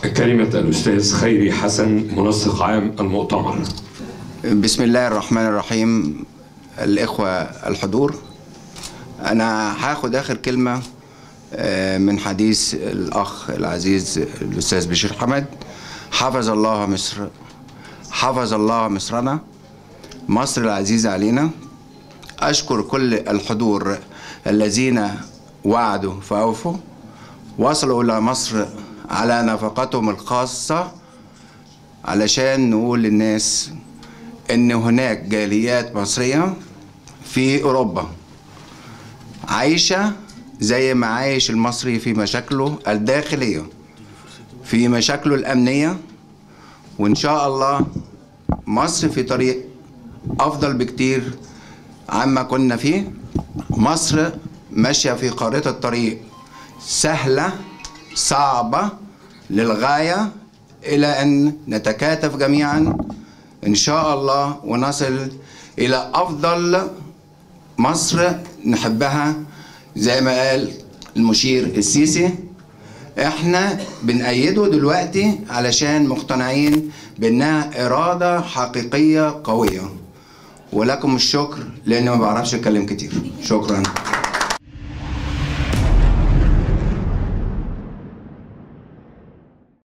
كلمة الأستاذ خيري حسن منسق عام المؤتمر بسم الله الرحمن الرحيم الإخوة الحضور أنا هاخد آخر كلمة آه، من حديث الأخ العزيز الأستاذ بشير حمد حفظ الله مصر حفظ الله مصرنا مصر العزيزة علينا أشكر كل الحضور الذين وعدوا فأوفوا وصلوا إلى مصر على نفقتهم الخاصة علشان نقول للناس إن هناك جاليات مصرية في أوروبا عايشة زي ما عايش المصري في مشاكله الداخلية في مشاكله الأمنية وإن شاء الله مصر في طريق أفضل بكتير عما كنا فيه مصر ماشية في خارطة الطريق سهلة صعبة للغاية إلى أن نتكاتف جميعا إن شاء الله ونصل إلى أفضل مصر نحبها زي ما قال المشير السيسي احنا بنأيده دلوقتي علشان مقتنعين بانها إرادة حقيقية قوية ولكم الشكر لأني ما بعرفش أتكلم كتير شكرا